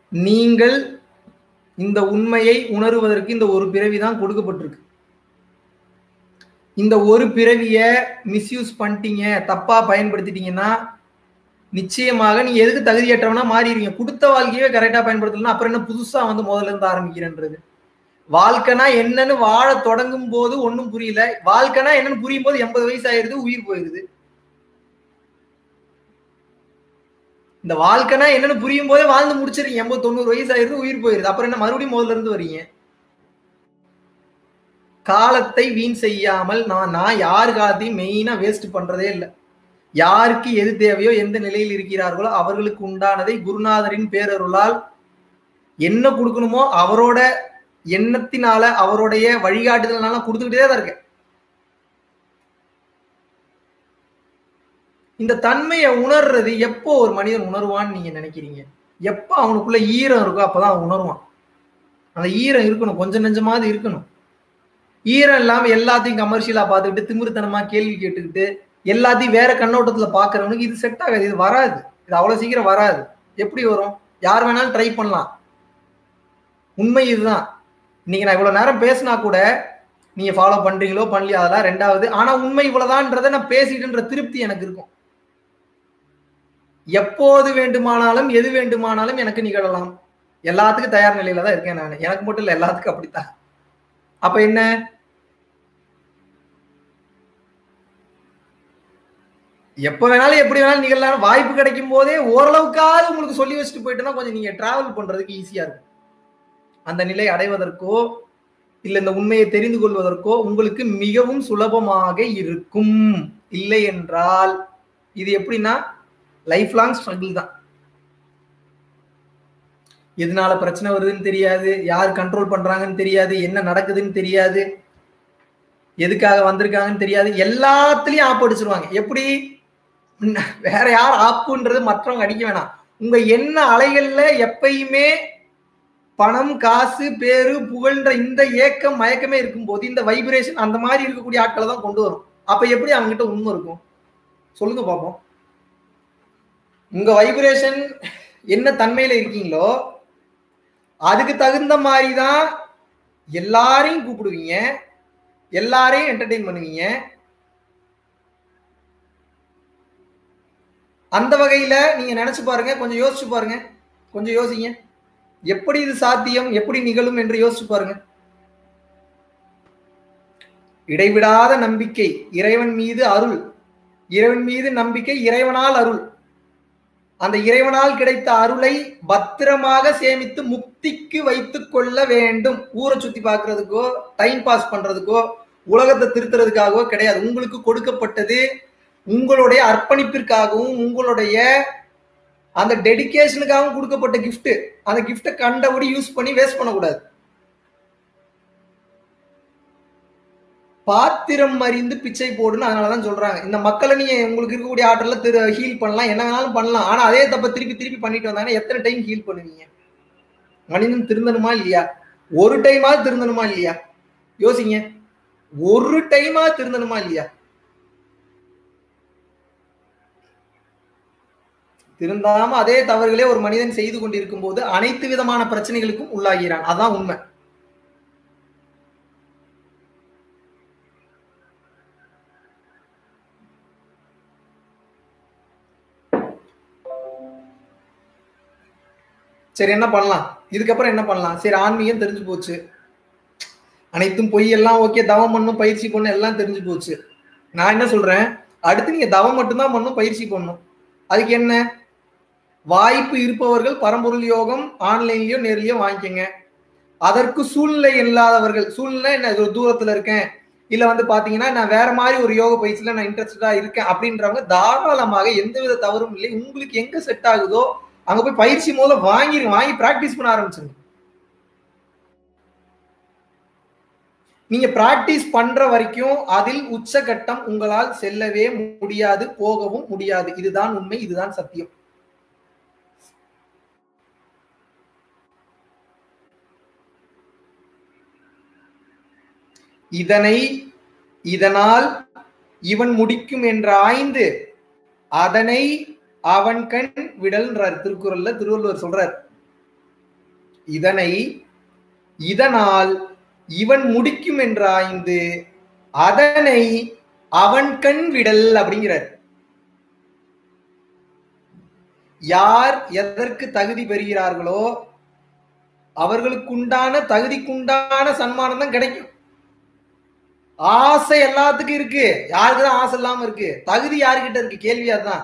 நீங்கள் இந்த உண்மையை உணருவதற்கு இந்த ஒரு பிறவி தான் கொடுக்கப்பட்டிருக்கு இந்த ஒரு பிறவிய மிஸ்யூஸ் பண்ணிட்டீங்க தப்பா பயன்படுத்திட்டீங்கன்னா நிச்சயமாக நீங்க எதுக்கு தகுதியற்றவனா மாறிடுவீங்க கொடுத்த வாழ்க்கையவே கரெக்டா பயன்படுத்தலாம் அப்புறம் என்ன புதுசா வந்து முதல்ல இருந்து ஆரம்பிக்கிறேன்றது வாழ்க்கைனா என்னன்னு வாழ தொடங்கும் போது ஒன்றும் புரியல வாழ்க்கைனா என்னன்னு புரியும் போது எண்பது வயசு ஆயிருது உயிர் போயிருது இந்த வாழ்க்கைனா என்னன்னு புரியும் போதே வாழ்ந்து முடிச்சிருக்கீங்க எண்பது தொண்ணூறு வயசு ஆயிருது உயிர் போயிருது அப்புறம் என்ன மறுபடியும் முதல்ல இருந்து வரீங்க காலத்தை வீண் செய்யாமல் நான் நான் யார் காலத்தையும் மெயினா வேஸ்ட் பண்றதே இல்லை யாருக்கு எது தேவையோ எந்த நிலையில் இருக்கிறார்களோ அவர்களுக்கு உண்டானதை குருநாதரின் பேரருளால் என்ன கொடுக்கணுமோ அவரோட எண்ணத்தினால அவருடைய வழிகாட்டுதல்னால கொடுத்துக்கிட்டே தான் இருக்கேன் இந்த தன்மையை உணர்றது எப்போ ஒரு மனிதன் உணர்வான்னு நீங்க நினைக்கிறீங்க எப்போ அவனுக்குள்ள ஈரம் இருக்கோ அப்பதான் அவன் உணர்வான் அந்த ஈரம் இருக்கணும் கொஞ்சம் நெஞ்சமாவது இருக்கணும் ஈரம் இல்லாம எல்லாத்தையும் கமர்ஷியலா பார்த்துக்கிட்டு திமிருத்தனமா கேள்வி கேட்டுக்கிட்டு எல்லாத்தையும் வேற கண்ணோட்டத்துல பாக்குறவனுக்கு இது செட் ஆகாது இது வராது இது அவ்வளவு சீக்கிரம் வராது எப்படி வரும் யார் வேணாலும் ட்ரை பண்ணலாம் உண்மை இதுதான் இன்னைக்கு நான் இவ்வளவு நேரம் பேசினா கூட நீங்க ஃபாலோ பண்றீங்களோ பண்ணலையோ அதெல்லாம் ரெண்டாவது ஆனா உண்மை இவ்வளவுதான்றதை நான் பேசிட்டுன்ற திருப்தி எனக்கு இருக்கும் எப்போது வேண்டுமானாலும் எது வேண்டுமானாலும் எனக்கு நிகழலாம் எல்லாத்துக்கும் தயார் நிலையில தான் இருக்கேன் நான் எனக்கு மட்டும் இல்ல எல்லாத்துக்கும் அப்படித்தான் அப்ப என்ன எப்ப வேணாலும் எப்படி வேணாலும் நிகழலாம் வாய்ப்பு கிடைக்கும் போதே ஓரளவுக்காவது உங்களுக்கு சொல்லி வச்சுட்டு போயிட்டுனா கொஞ்சம் நீங்க டிராவல் பண்றதுக்கு ஈஸியா இருக்கும் அந்த நிலை அடைவதற்கோ இல்ல இந்த உண்மையை தெரிந்து கொள்வதற்கோ உங்களுக்கு மிகவும் சுலபமாக இருக்கும் இல்லை என்றால் இது எப்படின்னா லைஃப் லாங் ஸ்ட்ரகிள் தான் எதனால பிரச்சனை வருதுன்னு தெரியாது யார் கண்ட்ரோல் பண்றாங்கன்னு தெரியாது என்ன நடக்குதுன்னு தெரியாது எதுக்காக வந்திருக்காங்கன்னு தெரியாது எல்லாத்துலயும் ஆப் அடிச்சிருவாங்க எப்படி வேற யார் ஆப்புன்றது மற்றவங்க அடிக்க வேணாம் உங்க என்ன அலைகள்ல எப்பயுமே பணம் காசு பேரு புகழ்ன்ற இந்த ஏக்கம் மயக்கமே இருக்கும்போது இந்த வைப்ரேஷன் அந்த மாதிரி இருக்கக்கூடிய ஆட்களை தான் கொண்டு வரும் அப்ப எப்படி அவங்ககிட்ட உண்மை இருக்கும் சொல்லுங்க பார்ப்போம் உங்க வைப்ரேஷன் என்ன தன்மையில இருக்கீங்களோ அதுக்கு தகுந்த மாதிரி தான் எல்லாரையும் கூப்பிடுவீங்க எல்லாரையும் என்டர்டெயின் பண்ணுவீங்க அந்த வகையில நீங்க நினைச்சு பாருங்க கொஞ்சம் யோசிச்சு பாருங்க கொஞ்சம் யோசிங்க எப்படி இது சாத்தியம் எப்படி நிகழும் என்று யோசிச்சு பாருங்க இடைவிடாத நம்பிக்கை இறைவன் மீது அருள் இறைவன் மீது நம்பிக்கை இறைவனால் அருள் அந்த இறைவனால் கிடைத்த அருளை பத்திரமாக சேமித்து முக்திக்கு வைத்துக் கொள்ள வேண்டும் ஊரை சுத்தி பார்க்கறதுக்கோ டைம் பாஸ் பண்றதுக்கோ உலகத்தை திருத்துறதுக்காகவோ கிடையாது உங்களுக்கு கொடுக்கப்பட்டது உங்களுடைய அர்ப்பணிப்பிற்காகவும் உங்களுடைய அந்த டெடிக்கேஷனுக்காகவும் கொடுக்கப்பட்ட கிஃப்ட் அந்த கிஃப்டை கண்டபடி யூஸ் பண்ணி வேஸ்ட் பண்ணக்கூடாது பாத்திரம் அறிந்து பிச்சை போடுன்னு அதனாலதான் சொல்றாங்க இந்த மக்களை நீங்க உங்களுக்கு இருக்கக்கூடிய ஆற்றல திரு ஹீல் பண்ணலாம் என்ன வேணாலும் பண்ணலாம் ஆனா அதே தப்ப திருப்பி திருப்பி பண்ணிட்டு வந்தாங்கன்னா எத்தனை டைம் ஹீல் பண்ணுவீங்க மனிதன் திருந்தணுமா இல்லையா ஒரு டைமாவது திருந்தணுமா இல்லையா யோசிங்க ஒரு டைமாவது திருந்தணுமா இல்லையா திருந்தாம அதே தவறுகளே ஒரு மனிதன் செய்து கொண்டிருக்கும் போது அனைத்து விதமான பிரச்சனைகளுக்கும் உள்ளாகிறான் அதான் உண்மை சரி என்ன பண்ணலாம் இதுக்கப்புறம் என்ன பண்ணலாம் சரி ஆன்மீகம் தெரிஞ்சு போச்சு அனைத்தும் பொய் எல்லாம் ஓகே தவம் பண்ணும் பயிற்சி பண்ணும் எல்லாம் தெரிஞ்சு போச்சு நான் என்ன சொல்றேன் அடுத்து நீங்க தவம் மட்டும்தான் பண்ணும் பயிற்சி பண்ணும் அதுக்கு என்ன வாய்ப்பு இருப்பவர்கள் பரம்பொருள் யோகம் ஆன்லைன்லயோ நேர்லயோ வாங்கிக்கோங்க அதற்கு சூழ்நிலை இல்லாதவர்கள் சூழ்நிலை என்ன ஒரு தூரத்துல இருக்கேன் இல்ல வந்து பாத்தீங்கன்னா நான் வேற மாதிரி ஒரு யோக பயிற்சியில நான் இன்ட்ரெஸ்டடா இருக்கேன் அப்படின்றவங்க தாராளமாக எந்தவித தவறும் இல்லை உங்களுக்கு எங்க செட் ஆகுதோ அங்க போய் பயிற்சி முதல்ல வாங்கிருங்க வாங்கி பிராக்டிஸ் பண்ண ஆரம்பிச்சிருங்க நீங்க பிராக்டிஸ் பண்ற வரைக்கும் அதில் உச்சகட்டம் உங்களால் செல்லவே முடியாது போகவும் முடியாது இதுதான் உண்மை இதுதான் சத்தியம் இதனை இதனால் இவன் முடிக்கும் என்று ஆய்ந்து அதனை அவன் கண் விடல்ன்றார் திருக்குறள்ல திருவள்ளுவர் சொல்றார் இதனை இதனால் இவன் முடிக்கும் என்றாய்ந்து அதனை அவன் கண் விடல் அப்படிங்கிறார் யார் எதற்கு தகுதி பெறுகிறார்களோ அவர்களுக்குண்டான தகுதிக்குண்டான சன்மானம் தான் கிடைக்கும் ஆசை எல்லாத்துக்கும் இருக்கு யாருக்குதான் ஆசை இல்லாம இருக்கு தகுதி யாருக்கிட்ட இருக்கு கேள்வி அதுதான்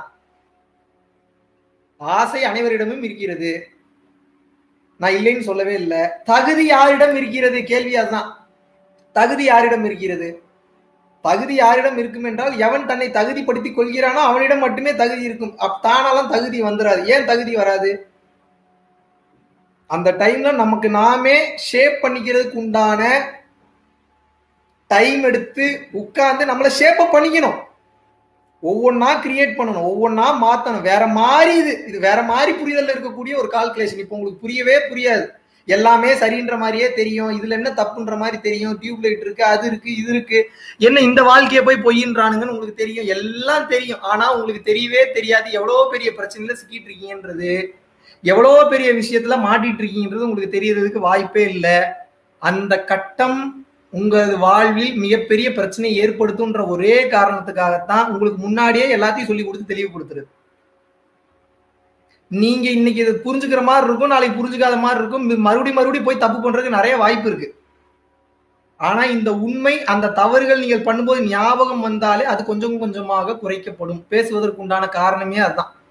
ஆசை அனைவரிடமும் இருக்கிறது நான் இல்லைன்னு சொல்லவே இல்லை தகுதி யாரிடம் இருக்கிறது கேள்வி அதுதான் தகுதி யாரிடம் இருக்கிறது தகுதி யாரிடம் இருக்கும் என்றால் எவன் தன்னை தகுதிப்படுத்திக் கொள்கிறானோ அவனிடம் மட்டுமே தகுதி இருக்கும் அப் தானாலாம் தகுதி வந்துடாது ஏன் தகுதி வராது அந்த டைம்ல நமக்கு நாமே ஷேப் பண்ணிக்கிறதுக்கு உண்டான டைம் எடுத்து உட்கார்ந்து நம்மள ஷேப்ப பண்ணிக்கணும் ஒவ்வொன்னா கிரியேட் பண்ணணும் ஒவ்வொன்னா மாத்தணும் வேற மாதிரி இது இது வேற மாதிரி புரிதல் இருக்கக்கூடிய ஒரு கால்குலேஷன் இப்போ உங்களுக்கு புரியவே புரியாது எல்லாமே சரின்ற மாதிரியே தெரியும் இதுல என்ன தப்புன்ற மாதிரி தெரியும் டியூப் லைட் இருக்கு அது இருக்கு இது இருக்கு என்ன இந்த வாழ்க்கையை போய் பொய்யின்றானுங்கன்னு உங்களுக்கு தெரியும் எல்லாம் தெரியும் ஆனா உங்களுக்கு தெரியவே தெரியாது எவ்வளவு பெரிய பிரச்சனையில சிக்கிட்டு இருக்கீங்கன்றது எவ்வளவு பெரிய விஷயத்துல மாட்டிட்டு இருக்கீங்கன்றது உங்களுக்கு தெரியறதுக்கு வாய்ப்பே இல்லை அந்த கட்டம் உங்க வாழ்வில் மிகப்பெரிய பிரச்சனை ஏற்படுத்தும்ன்ற ஒரே காரணத்துக்காகத்தான் உங்களுக்கு முன்னாடியே எல்லாத்தையும் சொல்லி கொடுத்து தெளிவுபடுத்துறது நீங்க இன்னைக்கு இதை புரிஞ்சுக்கிற மாதிரி இருக்கும் நாளைக்கு புரிஞ்சுக்காத மாதிரி இருக்கும் மறுபடியும் மறுபடியும் போய் தப்பு பண்றதுக்கு நிறைய வாய்ப்பு இருக்கு ஆனா இந்த உண்மை அந்த தவறுகள் நீங்கள் பண்ணும்போது ஞாபகம் வந்தாலே அது கொஞ்சம் கொஞ்சமாக குறைக்கப்படும் பேசுவதற்கு உண்டான காரணமே அதுதான்